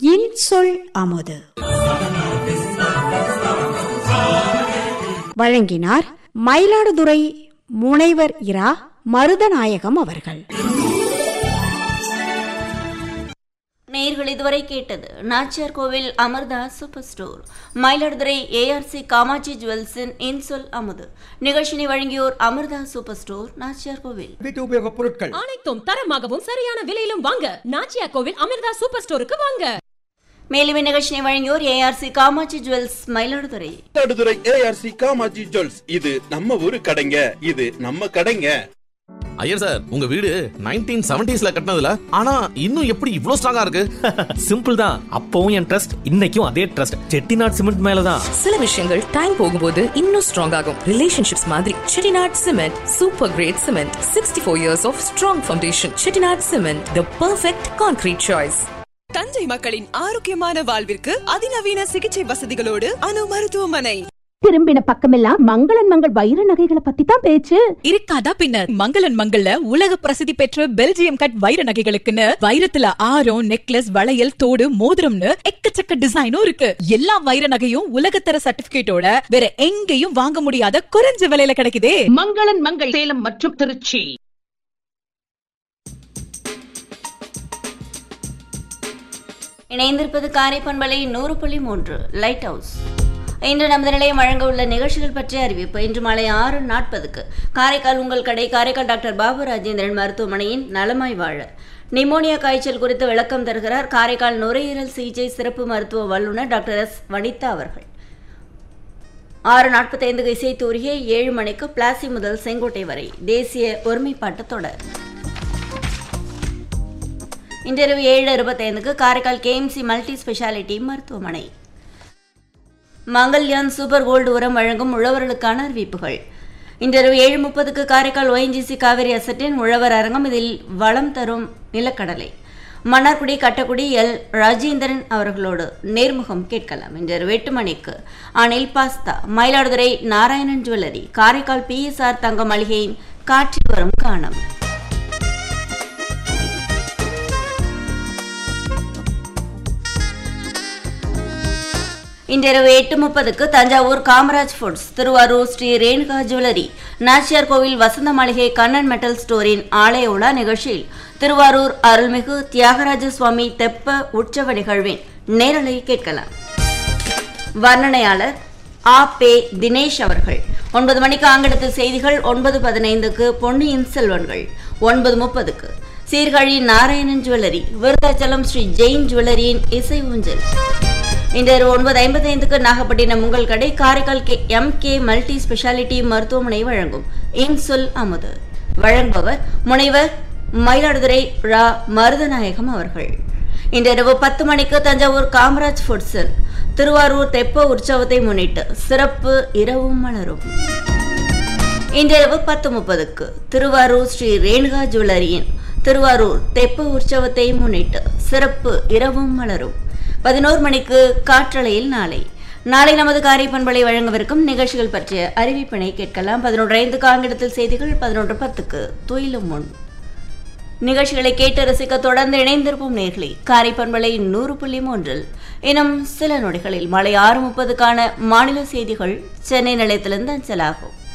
இன்சொல் அமுது வழங்கினார் மயிலாடுதுறை முனைவர் இரா மருதநாயகம் அவர்கள் நேர்கள் இதுவரை கேட்டது Nachiyar Kovil Amirtha super store Mayiladuthurai ARC Kamatchi ஜுவல்ஸின் இன்சொல் அமுது நிகழ்ச்சினை வழங்கியோர் அமர்தா சூப்பர் ஸ்டோர் நாச்சியார் கோவில் வீட்டு உபயோகப் பொருட்கள் அனைத்தும் தரமாகவும் சரியான விலையிலும் வாங்க நாச்சியா கோவில் அமிர்தா சூப்பர் ஸ்டோருக்கு வாங்க மேலும் இந்நிகழ்ச்சினை வழங்கியோர் ARC Kamatchi jewels Mayiladuthurai Mayiladuthurai ARC Kamatchi jewels இது நம்ம ஊரு கடைங்க இது நம்ம கடைங்க ஐயர் சார் உங்க வீடு நைன்டீன் செவன்டிஸ்ல கட்டினதுல ஆனா இன்னும் எப்படி இவ்ளோ ஸ்ட்ராங்கா இருக்கு சிம்பிள் தான் அப்பவும் என் ட்ரஸ்ட் இன்னைக்கும் அதே ட்ரஸ்ட் செட்டிநாட் சிமெண்ட் மேலதான் சில விஷயங்கள் டைம் போகும்போது இன்னும் ஸ்ட்ராங் ஆகும் ரிலேஷன்ஷிப்ஸ் மாதிரி Chettinad cement super great cement sixty four years of strong foundation Chettinad cement the perfect concrete choice Thanjai மக்களின் ஆரோக்கியமான வாழ்விற்கு அதிநவீன சிகிச்சை வசதிகளோடு அணு மருத்துவமனை திரும்பின பக்கமெல்லாம் மங்களன் மங்கள் வைர நகைகளை பத்தி தான் பேச்சு இருக்காதா பின்ன மங்களன் மங்கள்ல உலக பிரசித்தி பெற்ற பெல்ஜியம் கட் வைர நகைகளுக்குன்னு வைரத்துல ஆரம் நெக்லஸ் வளையல் தோடு மோதிரம்னு எக்கச்சக்க டிசைனும் இருக்கு எல்லா வைர நகையும் உலகத்தர சர்டிபிகேட்டோட வேற எங்கேயும் வாங்க முடியாத குறைஞ்ச விலையில கிடைக்குதே மங்களன் மங்கள் சேலம் மற்றும் திருச்சி இணைந்திருப்பது காரைப்பண்பலை நூறு புள்ளி மூன்று லைட் ஹவுஸ் இன்று நமது நிலையம் வழங்க உள்ள நிகழ்ச்சிகள் பற்றிய அறிவிப்பு இன்று மாலை ஆறு நாற்பதுக்கு காரைக்கால் உங்கள் கடை காரைக்கால் டாக்டர் பாபு ராஜேந்திரன் மருத்துவமனையின் நலமாய் வாழ நிமோனியா காய்ச்சல் குறித்து விளக்கம் தருகிறார் காரைக்கால் நுரையீரல் சிகிச்சை சிறப்பு மருத்துவ வல்லுநர் டாக்டர் எஸ் வனிதா அவர்கள் ஆறு நாற்பத்தைந்துக்கு இசை தூரிகை ஏழு மணிக்கு பிளாசி முதல் செங்கோட்டை வரை தேசிய ஒருமைப்பாட்டு தொடர் இன்றிரவு ஏழு இருபத்தைந்துக்கு காரைக்கால் கேஎம்சி மல்டி ஸ்பெஷாலிட்டி மருத்துவமனை மங்கல்யான் சூப்பர் கோல்டு உரம் வழங்கும் உழவர்களுக்கான அறிவிப்புகள் இன்றிரவு ஏழு முப்பதுக்கு காரைக்கால் ஒஎன்ஜிசி காவிரி அசட்டின் உழவர் அரங்கம் இதில் வளம் தரும் நிலக்கடலை மன்னார்குடி கட்டக்குடி எல் ராஜேந்திரன் அவர்களோடு நேர்முகம் கேட்கலாம் இன்றிரவு எட்டு மணிக்கு Anil pasta Mayiladuthurai Narayanan jewellery Karaikal BSR தங்க மளிகையின் காற்றில் வரும் காணம் இன்றிரவு எட்டு முப்பதுக்கு தஞ்சாவூர் காமராஜ் ஃபுட்ஸ் திருவாரூர் ஸ்ரீ ரேணுகா ஜுவல்லரி நாச்சியார் கோவில் வசந்த மாளிகை கண்ணன் மெட்டல் ஸ்டோரின் ஆலய உலா நிகழ்ச்சியில் திருவாரூர் அருள்மிகு தியாகராஜ சுவாமி தெப்ப உற்சவ நிகழ்வின் நேரலை கேட்கலாம் வர்ணனையாளர் ஆ பே தினேஷ் அவர்கள் ஒன்பது மணிக்கு ஆங்கிலத்தில் செய்திகள் ஒன்பது பதினைந்துக்கு பொன்னியின் செல்வன்கள் ஒன்பது முப்பதுக்கு சீர்காழி நாராயணன் ஜுவல்லரி விருதாச்சலம் ஸ்ரீ ஜெயின் ஜுவல்லரியின் இசை ஊஞ்சல் இன்று ஒன்பது ஐம்பத்தைந்துக்கு நாகப்பட்டினம் உங்கள் கடை Karaikal K M K multi speciality மருத்துவமனை வழங்கும் இன்சொல் அமுது வழங்குபவர் முனைவர் மயிலாடுதுறை ரா மருதநாயகம் அவர்கள் இன்றிரவு பத்து மணிக்கு தஞ்சாவூர் காமராஜ் ஃபுட்ஸில் திருவாரூர் தெப்ப உற்சவத்தை முன்னிட்டு சிறப்பு இரவும் மலரும் இன்றிரவு பத்து முப்பதுக்கு திருவாரூர் ஸ்ரீ ரேணுகா ஜுவல்லரியின் திருவாரூர் தெப்ப உற்சவத்தை முன்னிட்டு சிறப்பு இரவும் மலரும் பதினோரு மணிக்கு காற்றலையில் நாளை நாளை நமது காரை பண்பலை வழங்கவிருக்கும் நிகழ்ச்சிகள் பற்றிய அறிவிப்பினை கேட்கலாம் பதினொன்று ஐந்துக்கு ஆங்கிலத்தில் செய்திகள் பதினொன்று பத்துக்கு துயிலும் முன் நிகழ்ச்சிகளை கேட்டு ரசிக்க தொடர்ந்து இணைந்திருப்போம் நேர்களே காரை பண்பலை நூறு புள்ளி மூன்றில் இன்னும் சில நொடிகளில் மாலை ஆறு முப்பதுக்கான மாநில செய்திகள் சென்னை நிலையத்திலிருந்து அஞ்சலாகும்